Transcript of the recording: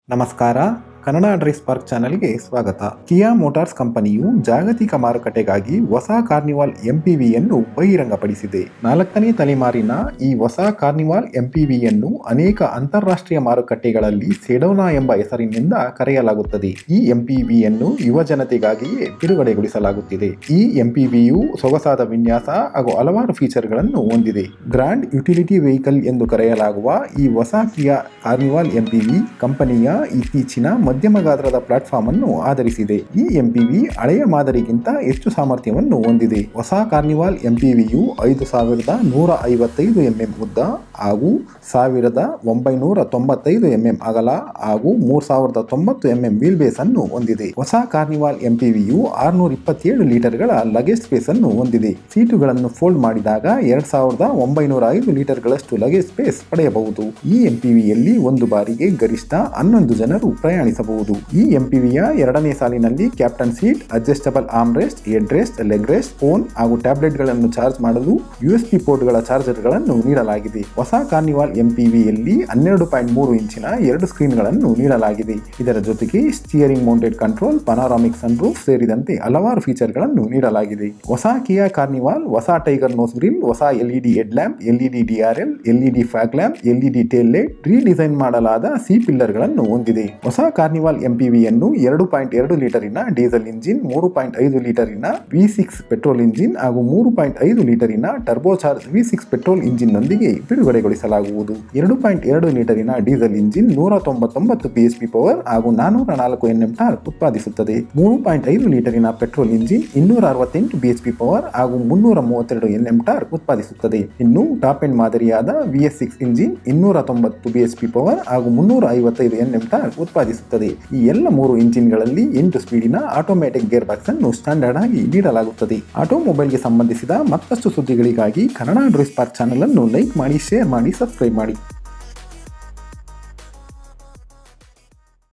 ನಮಸ್ಕಾರ Kannada dries park ಚಾನೆಲ್ಗೆ ಸ್ವಾಗತ ಕಿಯಾ ಮೋಟಾರ್ಸ್ ಕಂಪನಿಯು ಜಾಗತಿಕ ಮಾರುಕಟ್ಟೆಗಾಗಿ ಹೊಸ ಕಾರ್ನಿವಾಲ್ ಎಂಪಿವಿಯನ್ನು ಬಹಿರಂಗಪಡಿಸಿದೆ ನಾಲ್ಕನೇ ತಲೆಮಾರಿನ ಈ ಹೊಸ ಕಾರ್ನಿವಾಲ್ ಎಂಪಿವಿಯನ್ನು ಅನೇಕ ಅಂತಾರಾಷ್ಟ್ರೀಯ ಮಾರುಕಟ್ಟೆಗಳಲ್ಲಿ ಸೆಡೋನಾ ಎಂಬ ಹೆಸರಿನಿಂದ ಕರೆಯಲಾಗುತ್ತದೆ ಈ ಎಂಪಿವಿಯನ್ನು ಯುವ ಜನತೆಗಾಗಿಯೇ ಬಿಡುಗಡೆಗೊಳಿಸಲಾಗುತ್ತಿದೆ ಈ ಎಂಪಿವಿಯು ಸೊಗಸಾದ ವಿನ್ಯಾಸ ಹಾಗೂ ಹಲವಾರು ಫೀಚರ್ಗಳನ್ನು ಹೊಂದಿದೆ ಗ್ರ್ಯಾಂಡ್ ಯುಟಿಲಿಟಿ ವೆಹಿಕಲ್ ಎಂದು ಕರೆಯಲಾಗುವ ಈ ಹೊಸ ಕಿಯಾ ಕಾರ್ನಿವಾಲ್ ಎಂಪಿವಿ ಕಂಪನಿಯ ಇತ್ತೀಚಿನ ಮಧ್ಯಮ ಗಾತ್ರದ ಪ್ಲಾಟ್ಫಾರ್ಮ್ ಅನ್ನು ಆಧರಿಸಿದೆ ಈ ಎಂಪಿವಿ ಹಳೆಯ ಮಾದರಿಗಿಂತ ಹೆಚ್ಚು ಸಾಮರ್ಥ್ಯವನ್ನು ಹೊಂದಿದೆ ಹೊಸ ಕಾರ್ನಿವಾಲ್ ಎಂಪಿವಿಯು ಐದು ಸಾವಿರದ ನೂರ ಐವತ್ತೈದು ಎಂಎಂ ಉದ್ದ ಹಾಗೂ ಸಾವಿರದ ಒಂಬೈನೂರ ತೊಂಬತ್ತೈದು ಎಂಎಂ ಅಗಲ ಹಾಗೂ ಮೂರ್ ಸಾವಿರದ ತೊಂಬತ್ತು ಎಂಎಂ ವೀಲ್ ಬೇಸ್ ಅನ್ನು ಹೊಂದಿದೆ ಹೊಸ ಕಾರ್ನಿವಾಲ್ ಎಂಪಿವಿಯು ಆರ್ನೂರ ಇಪ್ಪತ್ತೇಳು ಲೀಟರ್ಗಳ ಲಗೇಜ್ ಸ್ಪೇಸ್ ಅನ್ನು ಹೊಂದಿದೆ ಸೀಟುಗಳನ್ನು ಫೋಲ್ಡ್ ಮಾಡಿದಾಗ ಎರಡ್ ಸಾವಿರದ ಒಂಬೈನೂರ ಐದು ಲೀಟರ್ಗಳಷ್ಟು ಲಗೇಜ್ ಸ್ಪೇಸ್ ಪಡೆಯಬಹುದು ಈ ಎಂಪಿವಿಯಲ್ಲಿ ಒಂದು ಬಾರಿಗೆ ಗರಿಷ್ಠ ಹನ್ನೊಂದು ಜನರು ಪ್ರಯಾಣಿಸಬಹುದು ಈ ಎಂಪಿವಿಯ ಎರಡನೇ ಸಾಲಿನಲ್ಲಿ captain seat adjustable arm rest head rest leg rest phone ಹಾಗೂ ಟ್ಯಾಬ್ಲೆಟ್ಗಳನ್ನು ಚಾರ್ಜ್ ಮಾಡಲು ಯುಎಸ್ಪಿ ಪೋರ್ಟ್ಗಳ ಚಾರ್ಜರ್ಗಳನ್ನು ನೀಡಲಾಗಿದೆ ಹೊಸ ಕಾರ್ನಿವಾಲ್ ಎಂಪಿವಿಯಲ್ಲಿ ಹನ್ನೆರಡು ಪಾಯಿಂಟ್ ಮೂರು ಇಂಚಿನ ಎರಡು ಸ್ಕ್ರೀನ್ಗಳನ್ನು ನೀಡಲಾಗಿದೆ ಇದರ ಜೊತೆಗೆ steering mounted control panoramic sunroof ಸೇರಿದಂತೆ ಹಲವಾರು ಫೀಚರ್ಗಳನ್ನು ನೀಡಲಾಗಿದೆ ಹೊಸ ಕಿಯಾ ಕಾರ್ನಿವಾಲ್ ಹೊಸ ಟೈಗರ್ ನೋಸ್ ಗ್ರಿಲ್ ಹೊಸ LED head lamp LED DRL LED fog lamp LED tail light redesign ಮಾಡಲಾದ ಸಿ ಪಿಲ್ಲರ್ಗಳನ್ನು ಹೊಂದಿದೆ ಹೊಸ ಕಾರ್ನಿವಾಲ್ ಎಂಪಿವಿಯನ್ನು ಎರಡು ಪಾಯಿಂಟ್ ಎರಡು ಲೀಟರಿನ ಡೀಸೆಲ್ ಇಂಜಿನ್ ಮೂರು ಪಾಯಿಂಟ್ ಐದು ಲೀಟರಿನ ವಿ ಸಿಕ್ಸ್ ಪೆಟ್ರೋಲ್ ಇಂಜಿನ್ ಹಾಗೂ ಮೂರು ಪಾಯಿಂಟ್ ಐದು ಲೀಟರಿನ ಟರ್ಬೋಚಾರ್ಜ್ ವಿ ಸಿಕ್ಸ್ ಪೆಟ್ರೋಲ್ ಇಂಜಿನ್ನೊಂದಿಗೆ ಬಿಡುಗಡೆಗೊಳಿಸಲಾಗುವುದು ಎರಡು ಪಾಯಿಂಟ್ ಎರಡು ಲೀಟರಿನ ಡೀಸೆಲ್ ಇಂಜಿನ್ ನೂರ ತೊಂಬತ್ತೊಂಬತ್ತು ಪಿ ಪವರ್ ಹಾಗೂ ನಾನೂರ ನಾಲ್ಕು ಎನ್ಎಂ ಟಾರ್ಕ್ ಉತ್ಪಾದಿಸುತ್ತದೆ ಮೂರು ಪಾಯಿಂಟ್ ಐದು ಲೀಟರಿನ ಪೆಟ್ರೋಲ್ ಇಂಜಿನ್ ಇನ್ನೂರ ಅರವತ್ತೆಂಟು ಬಿಎಚ್ಪಿ ಪವರ್ ಹಾಗೂ ಮುನ್ನೂರ ಮೂವತ್ತೆರಡು ಎನ್ಎಂ ಟಾರ್ಕ್ ಉತ್ಪಾದಿಸುತ್ತದೆ ಇನ್ನು ಟಾಪ್ ಎಂಡ್ ಮಾದರಿಯಾದ ವಿಎಸ್ ಸಿಕ್ಸ್ ಇಂಜಿನ್ ಇನ್ನೂರ ತೊಂಬತ್ತು ಬಿಎಚ್ಪಿ ಪವರ್ ಹಾಗೂ ಮುನ್ನೂರ ಐವತ್ತೈದು ಎನ್ಎಂ ಟಾರ್ಕ್ ಉತ್ಪಾದಿಸುತ್ತದೆ ಈ ಎಲ್ಲ ಮೂರು ಇಂಜಿನ್ಗಳಲ್ಲಿ ಎಂಟು ಸ್ಪೀಡಿನ ಆಟೋಮ್ಯಾಟಿಕ್ ಗೇರ್ ಬಾಕ್ಸ್ ಅನ್ನು ಸ್ಟ್ಯಾಂಡರ್ಡ್ ಆಗಿ ನೀಡಲಾಗುತ್ತದೆ ಆಟೋಮೊಬೈಲ್ಗೆ ಸಂಬಂಧಿಸಿದ ಮತ್ತಷ್ಟು ಸುದ್ದಿಗಳಿಗಾಗಿ ಕನ್ನಡ ಡ್ರೈಸ್ ಪಾರ್ಕ್ ಚಾನಲ್ ಅನ್ನು ಲೈಕ್ ಮಾಡಿ ಶೇರ್ ಮಾಡಿ ಸಬ್ಸ್ಕ್ರೈಬ್ ಮಾಡಿ